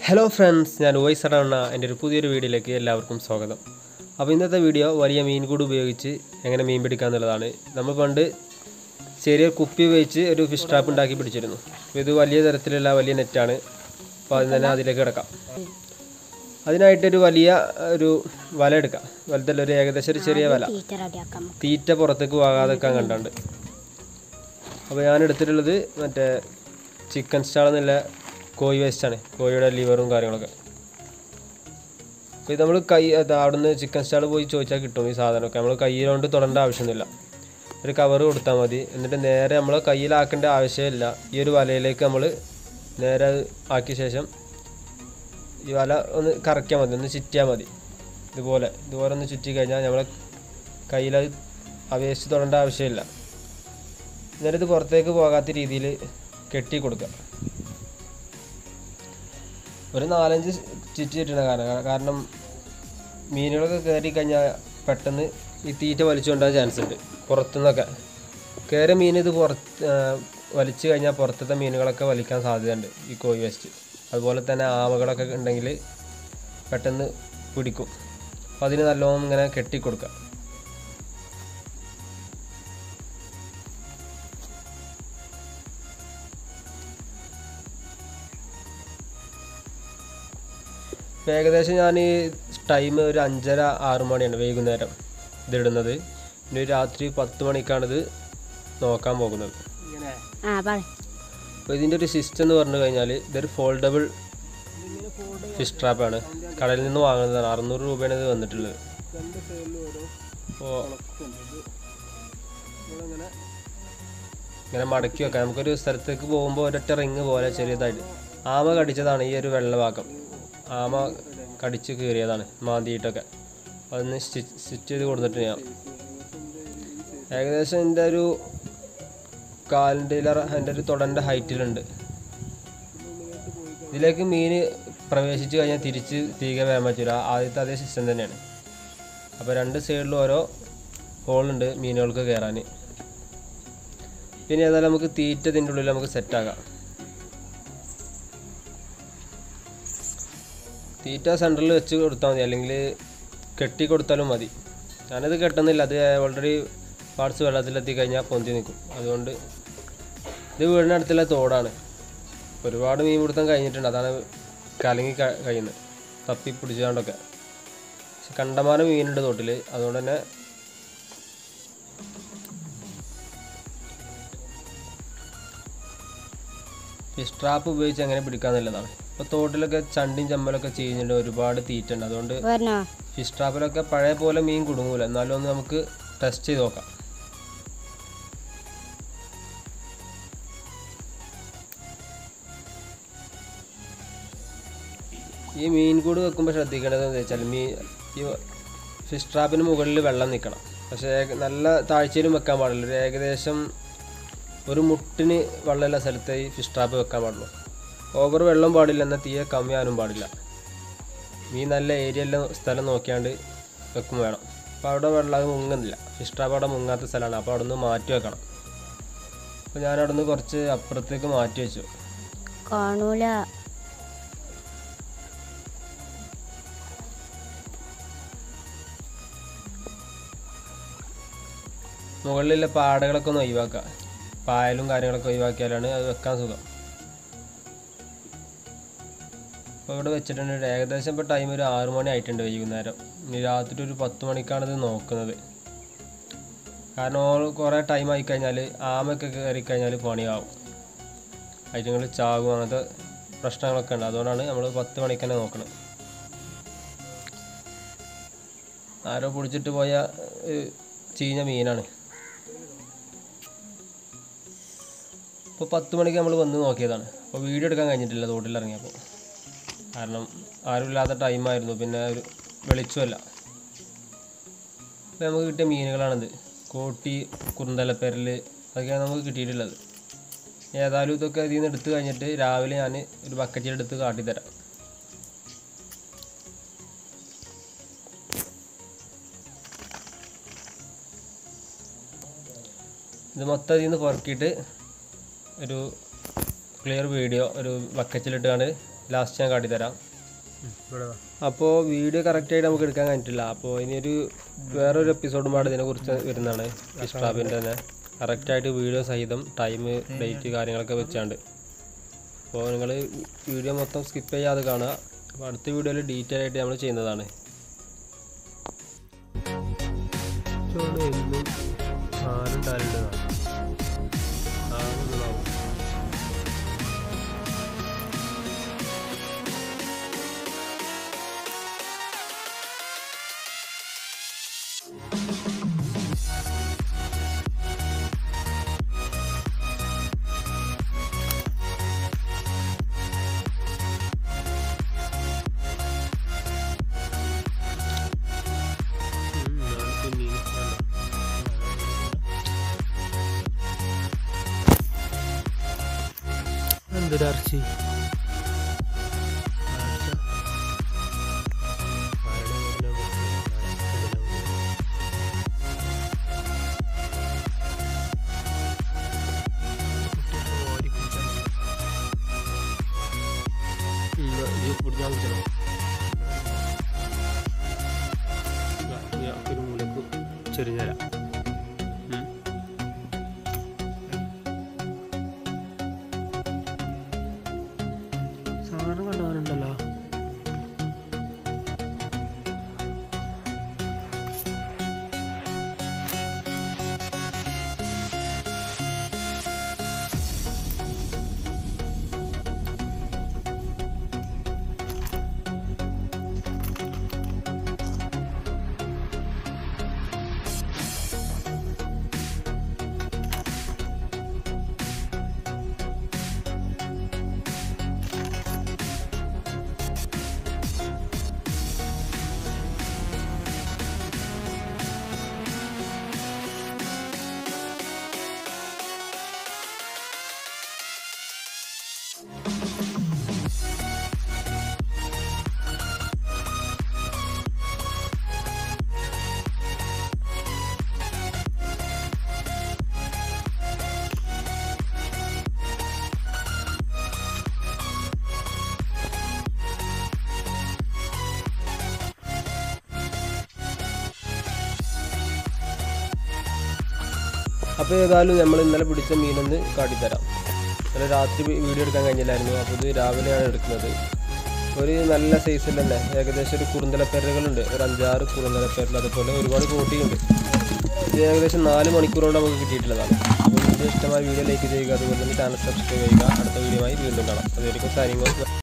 Hello friends ഞാൻ voice അടവണ്ണ എൻ്റെ ഒരു പുതിയൊരു വീഡിയോയിലേക്ക് എല്ലാവർക്കും സ്വാഗതം അപ്പോൾ ഇന്നത്തെ വീഡിയോ വലിയ മീൻ കൂട് ഉപയോഗിച്ച് എങ്ങനെ മീൻ പിടിക്കുക എന്നുള്ളതാണ് നമ്മൾ പണ്ട് ചെറിയ കുപ്പി ഉപയോഗിച്ച് ഒരു ഫിഷ് ട്രാപ്പ് ഉണ്ടാക്കി പിടിച്ചിരുന്നു അപ്പോൾ ഇത് വലിയ തരത്തിലുള്ള വലിയ നെറ്റാണ് അപ്പോൾ അതിന് തന്നെ അതിലേക്ക് കിടക്കാം അതിനായിട്ടൊരു വലിയ ഒരു വല എടുക്കാം വലുതല്ല ഒരു ഏകദേശം ഒരു ചെറിയ വല തീറ്റ റെഡിയാക്കാം നമുക്ക് തീറ്റ പുറത്തേക്ക് പോകാതെക്കാൻ കണ്ടുണ്ട് അപ്പോൾ ഞാൻ എടുത്തിട്ടുള്ളത് മറ്റേ ചിക്കൻ സ്റ്റാൾ എന്നുള്ള കോഴി വേസ്റ്റാണ് കോഴിയുടെ ലിവറും കാര്യങ്ങളൊക്കെ അപ്പോൾ ഇത് നമ്മൾ കൈ അത് അവിടുന്ന് ചിക്കൻ സ്റ്റാൾ പോയി ചോദിച്ചാൽ കിട്ടും ഈ സാധനമൊക്കെ നമ്മൾ കയ്യിലോണ്ട് തൊടേണ്ട ആവശ്യമൊന്നുമില്ല ഒരു കവർ കൊടുത്താൽ മതി എന്നിട്ട് നേരെ നമ്മൾ കയ്യിലാക്കേണ്ട ആവശ്യമില്ല ഈ ഒരു വലയിലേക്ക് നമ്മൾ നേരെ അത് ആക്കിയ ശേഷം ഈ വല ഒന്ന് കറക്കിയാൽ മതി ഒന്ന് ചുറ്റിയാൽ മതി ഇതുപോലെ ഇതുപോലെ ഒന്ന് ചുറ്റി കഴിഞ്ഞാൽ നമ്മളെ കയ്യിൽ അത് അപേക്ഷിച്ച് തൊടേണ്ട ആവശ്യമില്ല എന്നിട്ട് ഇത് പുറത്തേക്ക് പോകാത്ത രീതിയിൽ കെട്ടി കൊടുക്കുക ഒരു നാലഞ്ച് ചുറ്റി ചുറ്റണ കാരണം കാരണം മീനുകളൊക്കെ കയറി കഴിഞ്ഞാൽ പെട്ടെന്ന് ഈ തീറ്റ വലിച്ചു കൊണ്ടാൻ ചാൻസ് ഉണ്ട് പുറത്തുനിന്നൊക്കെ കയറിയ മീൻ ഇത് പുറത്ത് ആ, വലിച്ചു കഴിഞ്ഞാൽ പുറത്തത്തെ മീനുകളൊക്കെ വലിക്കാൻ സാധ്യതയുണ്ട് ഈ കോഴി വേസ്റ്റ് അതുപോലെ തന്നെ ആമകളൊക്കെ ഉണ്ടെങ്കിൽ പെട്ടെന്ന് പിടിക്കും അപ്പോൾ അതിന് നല്ലോണം ഇങ്ങനെ കെട്ടി കൊടുക്കുക ഇപ്പം ഏകദേശം ഞാൻ ടൈം ഒരു അഞ്ചര ആറ് മണിയാണ് വൈകുന്നേരം ഇതിടുന്നത് ഇനി ഒരു രാത്രി പത്ത് മണിക്കാണിത് നോക്കാൻ പോകുന്നത് ആ പറ അപ്പോൾ ഇതിൻ്റെ ഒരു സിസ്റ്റം എന്ന് പറഞ്ഞു കഴിഞ്ഞാൽ ഇതൊരു ഫോൾഡബിൾ ഫിഷ് ട്രാപ്പാണ് കടയിൽ നിന്ന് വാങ്ങുന്നതാണ് അറുന്നൂറ് രൂപയാണ് ഇത് വന്നിട്ടുള്ളത് അപ്പോൾ ഇങ്ങനെ മടക്കി വെക്കാം നമുക്കൊരു സ്ഥലത്തേക്ക് പോകുമ്പോൾ ഒരൊറ്റ റിങ് പോലെ ചെറിയതായിട്ട് ആമ കടിച്ചതാണ് ഈ ഒരു വെള്ള ഭാഗം ആമ കടിച്ച് കീറിയതാണ് മാന്തിയിട്ടൊക്കെ അതൊന്ന് സ്റ്റിച്ച് സ്റ്റിച്ച് ചെയ്ത് കൊടുത്തിട്ട് ഞാൻ ഏകദേശം എൻ്റെ ഒരു കാലിൻ്റെ എൻ്റെ ഒരു തൊടൻ്റെ ഹൈറ്റിലുണ്ട് ഇതിലേക്ക് മീൻ പ്രവേശിച്ച് കഴിഞ്ഞാൽ തിരിച്ച് തിരികെ വരാൻ പറ്റില്ല ആദ്യത്തെ അതേ സിസ്റ്റം തന്നെയാണ് അപ്പോൾ രണ്ട് സൈഡിലും ഓരോ ഹോളുണ്ട് മീനുകൾക്ക് കയറാൻ പിന്നെ ഏതായാലും നമുക്ക് തീറ്റ ഇതിൻ്റെ ഉള്ളിൽ നമുക്ക് സെറ്റാക്കാം തീറ്റ സെൻറ്ററിൽ വെച്ച് കൊടുത്താൽ മതി അല്ലെങ്കിൽ കെട്ടി കൊടുത്താലും മതി ഞാനത് കെട്ടുന്നില്ല അത് ഓൾറെഡി പാർട്സ് വെള്ളത്തിലെത്തി കഴിഞ്ഞാൽ പൊന്തി നിൽക്കും അതുകൊണ്ട് ഇത് വീടിനടുത്തുള്ള തോടാണ് ഒരുപാട് മീൻ പിടുത്തം കഴിഞ്ഞിട്ടുണ്ട് അതാണ് കലങ്ങി ക- കഴിയുന്നത് തപ്പി പിടിച്ചുകൊണ്ടൊക്കെ പക്ഷെ കണ്ടമാനം മീനുണ്ട് തോട്ടിൽ അതുകൊണ്ട് തന്നെ ഫിഷ് ട്രാപ്പ് ഉപയോഗിച്ച് എങ്ങനെ പിടിക്കാന്നുള്ളതാണ് ഇപ്പോൾ തോട്ടിലൊക്കെ ചണ്ടിയും ചമ്മലൊക്കെ ചെയ്യുന്നുണ്ട് ഒരുപാട് തീറ്റ ഉണ്ട് അതുകൊണ്ട് പറഞ്ഞോ ഫിഷ് ട്രാപ്പിലൊക്കെ പഴയ പോലെ മീൻ കുടുങ്ങൂല എന്നാലും ഒന്ന് നമുക്ക് ടെസ്റ്റ് ചെയ്ത് നോക്കാം ഈ മീൻ കൂട് വെക്കുമ്പോൾ ശ്രദ്ധിക്കേണ്ടത് എന്താ വെച്ചാൽ മീൻ ഈ ഫിഷ് ട്രാപ്പിന് മുകളിൽ വെള്ളം നിൽക്കണം പക്ഷേ ഏക- നല്ല താഴ്ചയിലും വെക്കാൻ പാടില്ല ഒരു ഏകദേശം ഒരു മുട്ടിന് വെള്ളമുള്ള സ്ഥലത്ത് ഈ ഫിഷ് ട്രാപ്പ് വെക്കാൻ പാടുള്ളൂ ഓവർ വെള്ളം പാടില്ല എന്നാൽ തീരെ കമ്മിയാനും പാടില്ല മീൻ നല്ല ഏരിയ എല്ലാം സ്ഥലം നോക്കിയാണ്ട് വെക്കും വേണം അപ്പോൾ അവിടെ വെള്ളം അത് മുങ്ങുന്നില്ല ഫിഷ് ട്രാപ്പ് അവിടെ മുങ്ങാത്ത സ്ഥലമാണ് അപ്പോൾ അവിടെ നിന്ന് മാറ്റി വെക്കണം അപ്പോൾ ഞാൻ അവിടെ നിന്ന് കുറച്ച് അപ്പുറത്തേക്ക് മാറ്റി വെച്ചു കാണൂല മുകളിലുള്ള പാടകളൊക്കെ ഒന്ന് ഒഴിവാക്കുക പായലും കാര്യങ്ങളൊക്കെ ഒഴിവാക്കിയാലാണ് അത് വെക്കാൻ സുഖം അപ്പോൾ ഇവിടെ വെച്ചിട്ടുണ്ട് ഏകദേശം ഇപ്പോൾ ടൈം ഒരു ആറു മണി ആയിട്ടുണ്ട് വൈകുന്നേരം ഇനി രാത്രി ഒരു പത്ത് മണിക്കാണ് ഇത് നോക്കുന്നത് കാരണം ഓൾ കുറേ ടൈം ആയിക്കഴിഞ്ഞാൽ ആമയൊക്കെ കയറി കഴിഞ്ഞാൽ പണിയാവും ഐറ്റങ്ങൾ ചാകും അങ്ങനത്തെ പ്രശ്നങ്ങളൊക്കെ ഉണ്ട് അതുകൊണ്ടാണ് നമ്മൾ പത്ത് മണിക്ക് തന്നെ നോക്കുന്നത് ആരോ പിടിച്ചിട്ട് പോയ ഏഹ്, ചീഞ്ഞ മീനാണ് ഇപ്പോൾ പത്ത് മണിക്ക് നമ്മൾ വന്ന് നോക്കിയതാണ് അപ്പോൾ വീഡിയോ എടുക്കാൻ കഴിഞ്ഞിട്ടില്ല തോട്ടിൽ ഇറങ്ങിയപ്പോൾ കാരണം ആരുമില്ലാത്ത ടൈമായിരുന്നു പിന്നെ ഒരു വെളിച്ചമല്ല അപ്പോൾ നമുക്ക് കിട്ടിയ മീനുകളാണിത് കോട്ടി കുറുന്തലപ്പേരൽ അതൊക്കെയാണ് നമുക്ക് കിട്ടിയിട്ടുള്ളത് ഏതായാലും ഇതൊക്കെ ഇതിൽ നിന്ന് എടുത്ത് കഴിഞ്ഞിട്ട് രാവിലെ ഞാൻ ഒരു ബക്കറ്റിലെടുത്ത് കാട്ടിത്തരാം ഇത് മൊത്തം ഇതിൽ നിന്ന് പുറക്കിയിട്ട് ഒരു ക്ലിയർ വീഡിയോ ഒരു ബക്കറ്റിലിട്ടാണ് ലാസ്റ്റ് ഞാൻ കാട്ടിത്തരാം ഇവിടെ വാ. അപ്പോൾ വീഡിയോ കറക്റ്റായിട്ട് നമുക്ക് എടുക്കാൻ കഴിഞ്ഞിട്ടില്ല അപ്പോൾ ഇനിയൊരു വേറൊരു എപ്പിസോഡും പാടെ ഇതിനെക്കുറിച്ച് വരുന്നതാണ് ഇഷ്ടാബിൻ്റെ തന്നെ കറക്റ്റായിട്ട് വീഡിയോ സഹിതം ടൈം ഡേറ്റ് കാര്യങ്ങളൊക്കെ വെച്ചാണ്ട് അപ്പോൾ നിങ്ങൾ വീഡിയോ മൊത്തം സ്കിപ്പ് ചെയ്യാതെ കാണുക അപ്പോൾ അടുത്ത വീഡിയോയിൽ ഡീറ്റെയിൽ ആയിട്ട് നമ്മൾ ചെയ്യുന്നതാണ് ചോറ് എന്നും ആരുണ്ടാലുള്ളതാണ് ആണെന്നുള്ളതാവും ഉം, നാളെ പിന്നീട് വേണ്ട. എന്തൊരർച്ചി ഒരു മൂലക്ക് ചെറിഞ്ഞര സാധനം കണ്ടവനുണ്ടല്ലോ അപ്പോൾ ഏതായാലും നമ്മൾ ഇന്നലെ പിടിച്ച മീനൊന്ന് കാട്ടിത്തരാം ഇന്നലെ രാത്രി വീഡിയോ എടുക്കാൻ കഴിഞ്ഞില്ലായിരുന്നു അപ്പോൾ ഇത് രാവിലെയാണ് എടുക്കുന്നത് ഒരു നല്ല സൈസിൽ തന്നെ ഏകദേശം ഒരു കുറുന്തലപ്പേരകളുണ്ട് ഒരു അഞ്ചാറ് കുറുന്തലപ്പേരൽ അതുപോലെ ഒരുപാട് കോട്ടിയുണ്ട് ഇത് ഏകദേശം നാല് മണിക്കൂർ കൊണ്ട് നമുക്ക് കിട്ടിയിട്ടുള്ളതാണ് അപ്പോൾ വീഡിയോ ഇഷ്ടമായ വീഡിയോ ലൈക്ക് ചെയ്യുക അതുപോലെ തന്നെ ചാനൽ സബ്സ്ക്രൈബ് ചെയ്യുക അടുത്ത വീഡിയോയുമായി വീണ്ടും കാണാം അതുവരെയും സൈനിങ് ഓഫ്